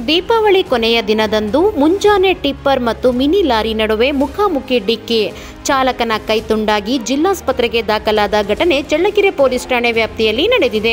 ದೀಪಾವಳಿ ಕೊನೆಯ ದಿನದಂದು ಮುಂಜಾನೆ ಟಿಪ್ಪರ್ ಮತ್ತು ಮಿನಿ ಲಾರಿ ನಡುವೆ ಮುಖಾಮುಖಿ ಡಿಕ್ಕಿ ಚಾಲಕನ ಕೈ ತುಂಡಾಗಿ ಜಿಲ್ಲಾಸ್ಪತ್ರೆಗೆ ದಾಖಲಾದ ಘಟನೆ ಚಳ್ಳಕೆರೆ ಪೊಲೀಸ್ ಠಾಣೆ ವ್ಯಾಪ್ತಿಯಲ್ಲಿ ನಡೆದಿದೆ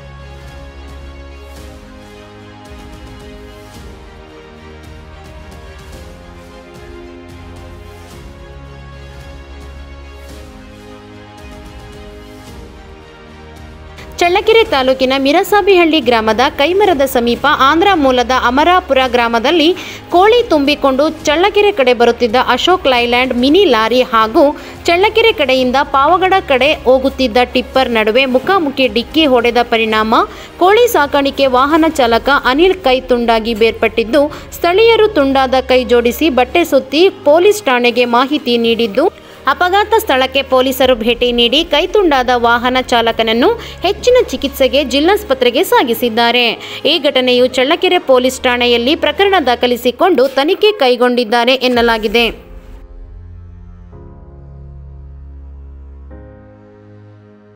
ಚಳ್ಳಕೆರೆ ತಾಲೂಕಿನ ಮಿರಸಾಬಿಹಳ್ಳಿ ಗ್ರಾಮದ ಕೈಮರದ ಸಮೀಪ ಆಂಧ್ರ ಮೂಲದ ಅಮರಾಪುರ ಗ್ರಾಮದಲ್ಲಿ ಕೋಳಿ ತುಂಬಿಕೊಂಡು ಚಳ್ಳಕೆರೆ ಕಡೆ ಬರುತ್ತಿದ್ದ ಅಶೋಕ್ ಲೈಲ್ಯಾಂಡ್ ಮಿನಿ ಲಾರಿ ಹಾಗೂ ಚಳ್ಳಕೆರೆ ಕಡೆಯಿಂದ ಪಾವಗಡ ಕಡೆ ಹೋಗುತ್ತಿದ್ದ ಟಿಪ್ಪರ್ ನಡುವೆ ಮುಖಾಮುಖಿ ಡಿಕ್ಕಿ ಹೊಡೆದ ಪರಿಣಾಮ ಕೋಳಿ ಸಾಕಾಣಿಕೆ ವಾಹನ ಚಾಲಕ ಅನಿಲ್ ಕೈ ತುಂಡಾಗಿ ಬೇರ್ಪಟ್ಟಿದ್ದು ಸ್ಥಳೀಯರು ತುಂಡಾದ ಕೈ ಜೋಡಿಸಿ ಬಟ್ಟೆ ಸುತ್ತಿ ಪೊಲೀಸ್ ಠಾಣೆಗೆ ಮಾಹಿತಿ ನೀಡಿದ್ದು ಅಪಘಾತ ಸ್ಥಳಕ್ಕೆ ಪೊಲೀಸರು ಭೇಟಿ ನೀಡಿ ಕೈತುಂಡಾದ ವಾಹನ ಚಾಲಕನನ್ನು ಹೆಚ್ಚಿನ ಚಿಕಿತ್ಸೆಗೆ ಜಿಲ್ಲಾಸ್ಪತ್ರೆಗೆ ಸಾಗಿಸಿದ್ದಾರೆ ಈ ಘಟನೆಯು ಚಳ್ಳಕೆರೆ ಪೊಲೀಸ್ ಠಾಣೆಯಲ್ಲಿ ಪ್ರಕರಣ ದಾಖಲಿಸಿಕೊಂಡು ತನಿಖೆ ಕೈಗೊಂಡಿದ್ದಾರೆ ಎನ್ನಲಾಗಿದೆ